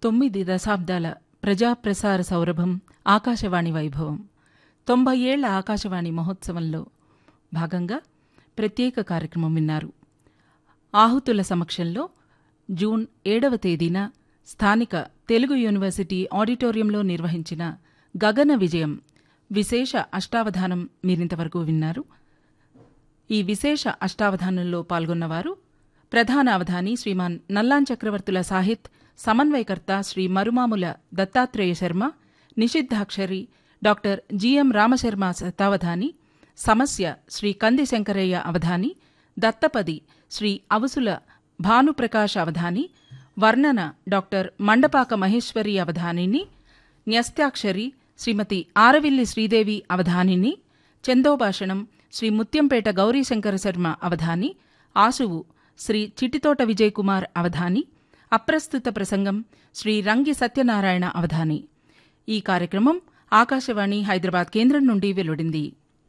తొమ్మిది దశాబ్దాల ప్రజాప్రసార సౌరభం ఆకాశవాణి వైభవం తొంభై ఏళ్ల ఆకాశవాణి మహోత్సవంలో భాగంగా ప్రత్యేక కార్యక్రమం విన్నారు ఆహుతుల సమక్షంలో జూన్ ఏడవ తేదీన స్థానిక తెలుగు యూనివర్సిటీ ఆడిటోరియంలో నిర్వహించిన గగన విజయం విశేష అష్టావధానం మీరింతవరకు విన్నారు ఈ విశేష అష్టావధానంలో పాల్గొన్నవారు ప్రధాన అవధాని శ్రీమాన్ నల్లాన్ చక్రవర్తుల సాహిత్ సమన్వయకర్త శ్రీ మరుమాముల దత్తాత్రేయ శర్మ నిషిద్ధాక్షరి డాక్టర్ జిఎం రామశర్మ శతావధాని సమస్య శ్రీ కంది శంకరయ్య అవధాని దత్తపది శ్రీ అవుసుల భానుప్రకాష్ అవధాని వర్ణన డాక్టర్ మండపాక మహేశ్వరి అవధానిని న్యస్త్యాక్షరి శ్రీమతి ఆరవిల్లి శ్రీదేవి అవధానిని చందోభాషణం శ్రీ ముత్యంపేట గౌరీశంకర శర్మ అవధాని ఆశువు శ్రీ చిట్టితోట విజయ్ కుమార్ అవధాని అప్రస్తుత ప్రసంగం శ్రీ రంగి సత్యనారాయణ అవధాని ఈ కార్యక్రమం ఆకాశవాణి హైదరాబాద్ కేంద్రం నుండి వెలువడింది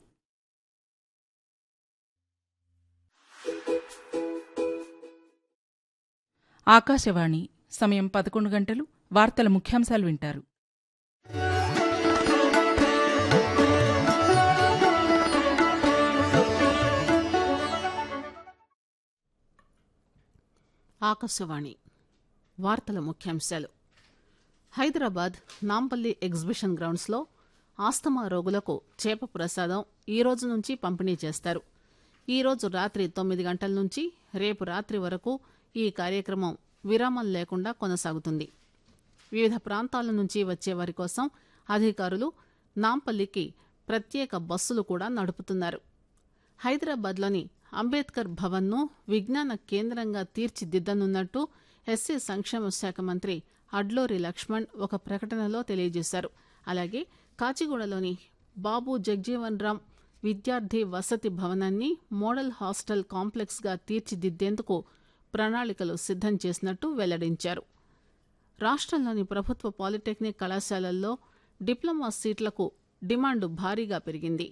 ఆకాశవాణి సమయం పదకొండు గంటలు వార్తల ముఖ్యాంశాలు వింటారు ఆకాశవాణి వార్తల ముఖ్యాంశాలు హైదరాబాద్ నాంపల్లి ఎగ్జిబిషన్ గ్రౌండ్స్లో ఆస్తమా రోగులకు చేప ప్రసాదం ఈ రోజు నుంచి పంపిణీ చేస్తారు ఈ రోజు రాత్రి తొమ్మిది గంటల నుంచి రేపు రాత్రి వరకు ఈ కార్యక్రమం విరామం లేకుండా కొనసాగుతుంది వివిధ ప్రాంతాల నుంచి వచ్చే వారి కోసం అధికారులు నాంపల్లికి ప్రత్యేక బస్సులు కూడా నడుపుతున్నారు హైదరాబాద్లోని అంబేద్కర్ భవన్ను విజ్ఞాన కేంద్రంగా తీర్చిదిద్దనున్నట్టు ఎస్సీ సంక్షేమ శాఖ మంత్రి అడ్లూరి లక్ష్మణ్ ఒక ప్రకటనలో తెలియజేశారు అలాగే కాచిగూడలోని బాబు జగ్జీవన్ రామ్ విద్యార్థి వసతి భవనాన్ని మోడల్ హాస్టల్ కాంప్లెక్స్గా తీర్చిదిద్దేందుకు ప్రణాళికలు సిద్దం చేసినట్టు వెల్లడించారు రాష్ట్రంలోని ప్రభుత్వ పాలిటెక్నిక్ కళాశాలల్లో డిప్లొమా సీట్లకు డిమాండ్ భారీగా పెరిగింది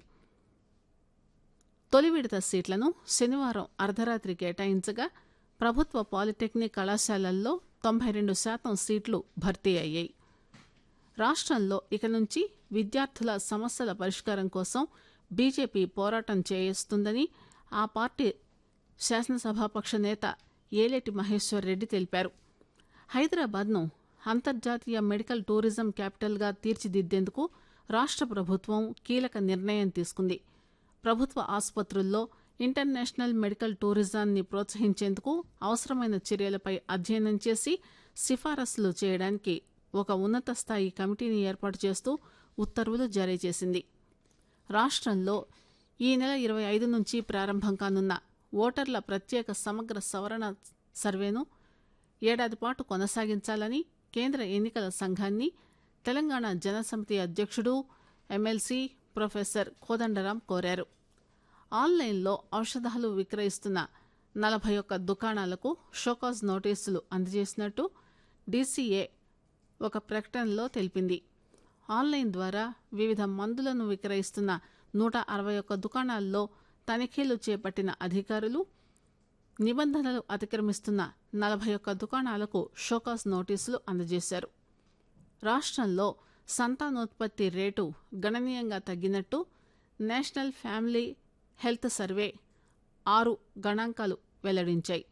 తొలి విడత సీట్లను శనివారం అర్ధరాత్రి కేటాయించగా ప్రభుత్వ పాలిటెక్నిక్ కళాశాలల్లో తొంభై రెండు శాతం సీట్లు భర్తీ అయ్యాయి రాష్ట్రంలో ఇక నుంచి విద్యార్థుల సమస్యల పరిష్కారం కోసం బీజేపీ పోరాటం చేయిస్తుందని ఆ పార్టీ శాసనసభాపక్ష నేత ఏలేటి మహేశ్వర్ రెడ్డి తెలిపారు హైదరాబాద్ను అంతర్జాతీయ మెడికల్ టూరిజం క్యాపిటల్గా తీర్చిదిద్దేందుకు రాష్ట్ర ప్రభుత్వం కీలక నిర్ణయం తీసుకుంది ప్రభుత్వ ఆసుపత్రుల్లో ఇంటర్నేషనల్ మెడికల్ టూరిజాన్ని ప్రోత్సహించేందుకు అవసరమైన చర్యలపై అధ్యయనం చేసి సిఫారసులు చేయడానికి ఒక ఉన్నత స్థాయి కమిటీని ఏర్పాటు చేస్తూ ఉత్తర్వులు జారీ చేసింది రాష్ట్రంలో ఈ నెల ఇరవై ఐదు నుంచి ప్రారంభం కానున్న ఓటర్ల ప్రత్యేక సమగ్ర సవరణ సర్వేను ఏడాది పాటు కొనసాగించాలని కేంద్ర ఎన్నికల సంఘాన్ని తెలంగాణ జనసమితి అధ్యక్షుడు ఎమ్మెల్సీ ప్రొఫెసర్ కోదండరాం కోరారు ఆన్లైన్లో ఔషధాలు విక్రయిస్తున్న నలభై ఒక్క దుకాణాలకు షోకాజ్ నోటీసులు అందజేసినట్టు డీసీఏ ఒక ప్రకటనలో తెలిపింది ఆన్లైన్ ద్వారా వివిధ మందులను విక్రయిస్తున్న నూట అరవై ఒక్క దుకాణాల్లో తనిఖీలు చేపట్టిన అధికారులు నిబంధనలు అతిక్రమిస్తున్న నలభై ఒక్క దుకాణాలకు షోకాస్ నోటీసులు అందజేశారు రాష్ట్రంలో సంతానోత్పత్తి రేటు గణనీయంగా తగ్గినట్టు నేషనల్ ఫ్యామిలీ హెల్త్ సర్వే ఆరు గణాంకాలు వెల్లడించాయి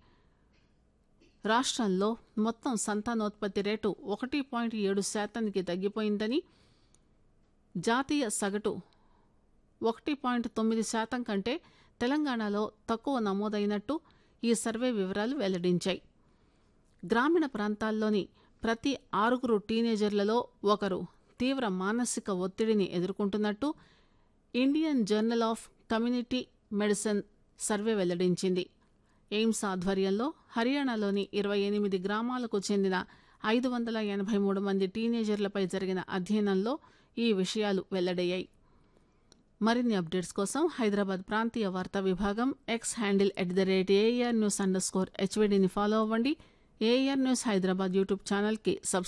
రాష్ట్రంలో మొత్తం సంతానోత్పత్తి రేటు ఒకటి పాయింట్ ఏడు శాతానికి తగ్గిపోయిందని జాతీయ సగటు ఒకటి పాయింట్ తొమ్మిది శాతం కంటే తెలంగాణలో తక్కువ నమోదైనట్టు ఈ సర్వే వివరాలు వెల్లడించాయి గ్రామీణ ప్రాంతాల్లోని ప్రతి ఆరుగురు టీనేజర్లలో ఒకరు తీవ్ర మానసిక ఒత్తిడిని ఎదుర్కొంటున్నట్టు Indian journal of community medicine survey వెల్లడించింది ఎయిమ్స్ ఆధ్వర్యంలో హర్యానాలోని ఇరవై ఎనిమిది గ్రామాలకు చెందిన ఐదు వందల ఎనభై మూడు మంది టీనేజర్లపై జరిగిన అధ్యయనంలో ఈ విషయాలు వెల్లడయ్యాయి మరిన్ని అప్డేట్స్ కోసం హైదరాబాద్ ప్రాంతీయ వార్తా విభాగం X handle at the rate AR news underscore హెచ్వీడీని ఫాలో అవ్వండి ఏఆర్ న్యూస్ హైదరాబాద్ యూట్యూబ్ ఛానల్కి సబ్స్క్రైబ్